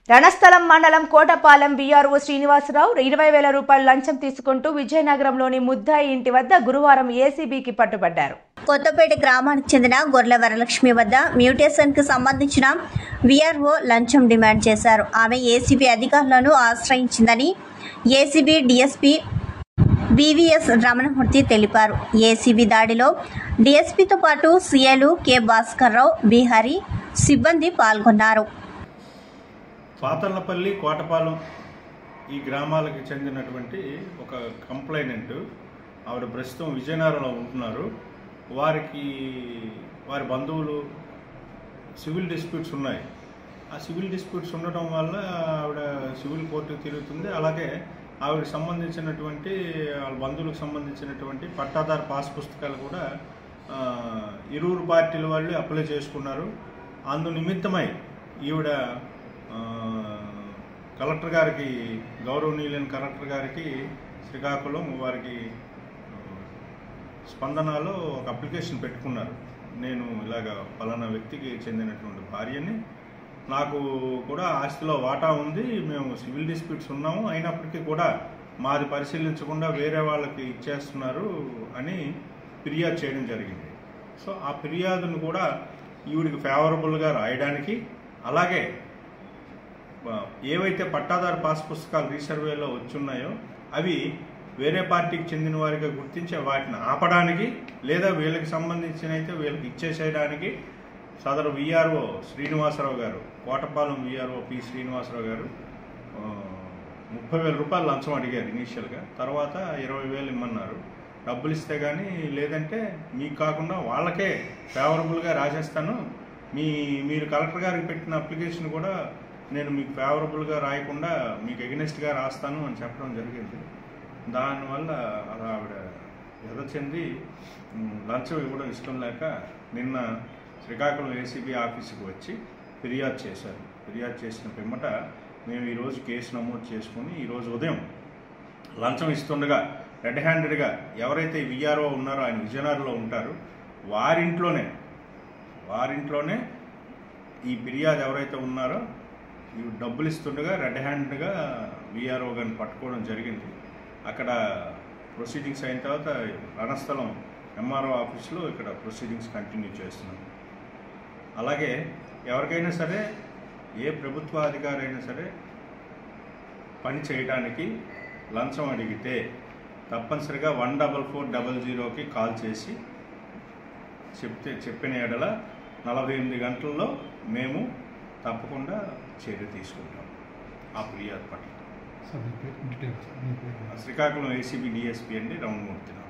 రణస్థలం మండలం కోటపాలెం వీఆర్ఓ శ్రీనివాసరావు ఇరవై వేల రూపాయల లంచం తీసుకుంటూ విజయనగరంలోని ముద్దాయి ఇంటి వద్ద గురువారం ఏసీబీకి పట్టుబడ్డారు కొత్తపేట గ్రామానికి చెందిన గొర్రెల వరలక్ష్మి వద్ద మ్యూటేషన్ కు సంబంధించిన విఆర్ఓ లంచం డిమాండ్ చేశారు ఆమె ఏసీబీ అధికారులను ఆశ్రయించిందని ఏసీబీ డిఎస్పీ వివిఎస్ రమణమూర్తి తెలిపారు ఏసీబీ దాడిలో డిఎస్పీతో పాటు సీఏలు కె భాస్కర్రావు బిహారీ సిబ్బంది పాల్గొన్నారు పాతర్లపల్లి కోటపాలెం ఈ గ్రామాలకు చెందినటువంటి ఒక కంప్లైనెంట్ ఆవిడ ప్రస్తుతం విజయనగరంలో ఉంటున్నారు వారికి వారి బంధువులు సివిల్ డిస్ప్యూట్స్ ఉన్నాయి ఆ సివిల్ డిస్ప్యూట్స్ ఉండటం వల్ల ఆవిడ సివిల్ కోర్టుకు తిరుగుతుంది అలాగే ఆవిడకి సంబంధించినటువంటి వాళ్ళ బంధువులకు సంబంధించినటువంటి పట్టాదారు పాస్ పుస్తకాలు కూడా ఆ, ఇరువురు పార్టీల వాళ్ళు అప్లై చేసుకున్నారు అందు నిమిత్తమై ఈవిడ ఆ, కలెక్టర్ గారికి గౌరవనీయులైన కలెక్టర్ గారికి శ్రీకాకుళం వారికి ఆ, స్పందనలో ఒక అప్లికేషన్ పెట్టుకున్నారు నేను ఇలాగ పలానా వ్యక్తికి చెందినటువంటి భార్యని నాకు కూడా ఆస్తిలో వాటా ఉంది మేము సివిల్ డిస్ప్యూట్స్ ఉన్నాము అయినప్పటికీ కూడా మాది పరిశీలించకుండా వేరే వాళ్ళకి ఇచ్చేస్తున్నారు అని ఫిర్యాదు చేయడం జరిగింది సో ఆ ఫిర్యాదును కూడా ఈవిడికి ఫేవరబుల్గా రాయడానికి అలాగే ఆ, ఏవైతే పట్టాదారు పాస్ పుస్తకాలు రీసర్వేలో వచ్చున్నాయో అవి వేరే పార్టీకి చెందిన వారిగా గుర్తించి వాటిని ఆపడానికి లేదా వీళ్ళకి సంబంధించిన అయితే వీళ్ళకి ఇచ్చేసేయడానికి సదరు విఆర్ఓ శ్రీనివాసరావు గారు కోటపాలెం విఆర్ఓ పి శ్రీనివాసరావు గారు ఆ, ముప్పై వేల రూపాయలు లంచం అడిగారు ఇనీషియల్గా తర్వాత ఇరవై వేలు ఇమ్మన్నారు డబ్బులు ఇస్తే కానీ లేదంటే మీకు కాకుండా వాళ్ళకే ఫేవరబుల్గా రాసేస్తాను మీ మీరు కలెక్టర్ గారికి పెట్టిన అప్లికేషన్ కూడా నేను మీకు ఫేవరబుల్గా రాయకుండా మీకు ఎగనెస్ట్గా రాస్తాను అని చెప్పడం జరిగింది దానివల్ల అలా ఆవిడ ఎద చెంది ఉమ్, లంచం ఇవ్వడం ఇష్టం లేక నిన్న శ్రీకాకుళం ఏసీబీ ఆఫీస్కి వచ్చి ఫిర్యాదు చేశారు ఫిర్యాదు చేసిన పిమ్మట మేము ఈరోజు కేసు నమోదు చేసుకుని ఈరోజు ఉదయం లంచం ఇస్తుండగా రెడ్ హ్యాండెడ్గా ఎవరైతే విఆర్ఓ ఉన్నారో ఆయన విజయనగరంలో ఉంటారు వారింట్లోనే వారింట్లోనే ఈ ఫిర్యాదు ఎవరైతే ఉన్నారో ఈ డబ్బులు ఇస్తుండగా రెడ్ హ్యాండ్గా విఆర్ఓ గారిని పట్టుకోవడం జరిగింది అక్కడ ప్రొసీడింగ్స్ అయిన తర్వాత రణస్థలం ఎంఆర్ఓ ఆఫీస్లో ఇక్కడ ప్రొసీడింగ్స్ కంటిన్యూ చేస్తున్నాం అలాగే ఎవరికైనా సరే ఏ ప్రభుత్వ అధికారి అయినా సరే పని చేయడానికి లంచం అడిగితే తప్పనిసరిగా వన్ డబల్ ఫోర్ డబల్ జీరోకి కాల్ చేసి చెప్తే చెప్పిన ఎడల నలభై ఎనిమిది గంటల్లో మేము తప్పకుండా చర్య తీసుకుంటాం ఆ ఫిర్యాదు పట్ల సార్ మీ పేరు డీటెయిల్స్ మీ పేరు శ్రీకాకుళం ఏసీబీ డిఎస్పీ అండి రమణమూర్తి